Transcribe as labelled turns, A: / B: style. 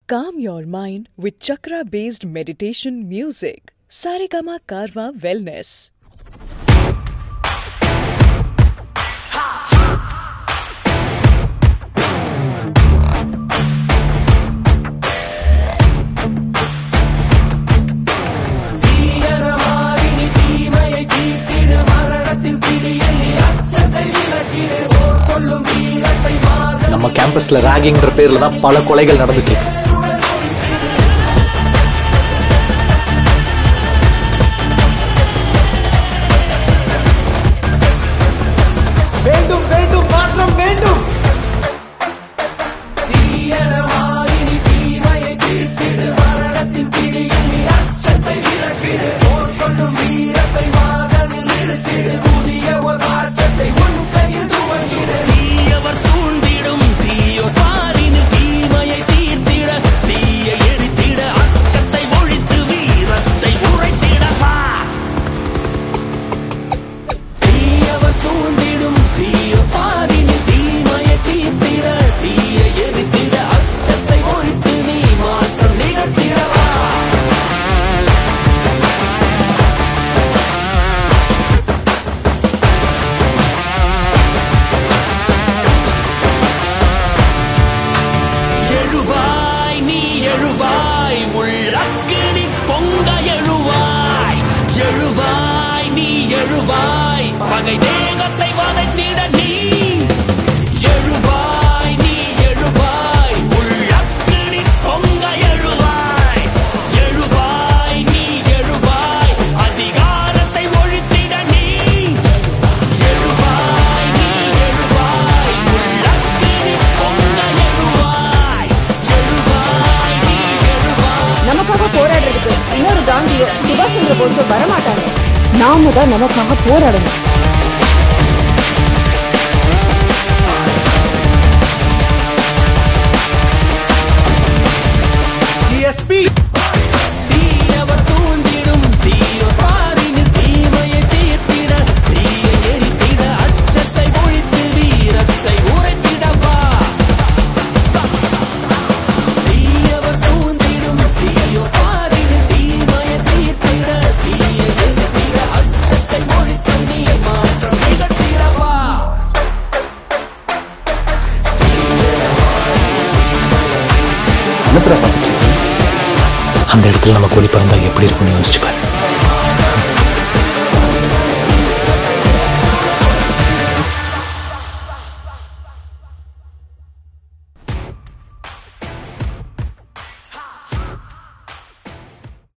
A: Calm your mind with chakra based meditation music. Saregama Karwa Wellness.
B: தீயனமாகினி தீமையை தீர்த்திடு மரணத்தின் பிடியில் நீ அச்சத்தை விலக்கிடு ஓர் கொள்ளும் வீரத்தை மார்க
C: நம்ம கேம்பஸ்ல ராகிங்ன்ற பேர்ல தான் பல கொலைகள் நடந்துட்டு இருக்கு வேண்டும் வேண்டும் மாற்றம் வேண்டும்
B: தீயனமாகினி தீமையை தீர்த்திடு மரணத்தின் பிடியில் நீ அச்சத்தை விலக்கிடு ஓர் கொள்ளும் வீரத்தை மார்கனில் நிறுத்திடு புதிய ஒரு மாற்றத்தை உன் கையில் துவங்கிடு
D: தீயவர் சூழ்ந்திடும் தீயோர் பாரினில் தீமையை தீர்த்திட தீயை எரித்திட அச்சத்தை ஒழித்து வீரத்தை உரைத்திடவா தீயவர் சூழ்ந்திடும் தீயோர் பாரினில் தீமையை தீர்த்திட தீயை எரித்திட அச்சத்தை ஒழித்து நீ மாற்றம் நிகழ்த்திடவா எழுவாய் நீ எழுவாய் உள்ளக்கினி பொங்க எழுவாய் எழுவாய் நீ எழுவாய் பகை தேகத்தை வதைத்திட நீ எழுவாய் நீ எழுவாய் உள்ளக்கினி பொங்க எழுவாய் எழுவாய் நீ எழுவாய் அதிகாரத்தை ஒழித்திட நீ எழுவாய் நீ எழுவாய் உள்ளக்கினி பொங்க எழுவாய் எழுவாய் நீ எழுவாய்
E: நமக்காக போராடுறதுக்கு இன்னொரு காந்தியோ சுபாஷ் சந்திர போஸோ வரமாட்டாங்க நாம தான் நமக்காக போராடணும்
D: தீயவர் சூழ்ந்திடும் தீய பாரினில் தீமையை தீர்த்திட தீயை எரித்திட அச்சத்தை ஒழித்து வீரத்தை உரைத்திடவா தீயவர் சூழ்ந்திடும் தீய பாரினில் தீமையை தீர்த்திட தீயை எரித்திட அச்சத்தை ஒழித்து நீ மாற்றம் நிகழ்த்திடவா
C: அனுப்புற பார்த்துட்டு அந்த இடத்துல நம்ம கோழி பறந்தா எப்படி இருக்கும்னு யோசிச்சு பாரு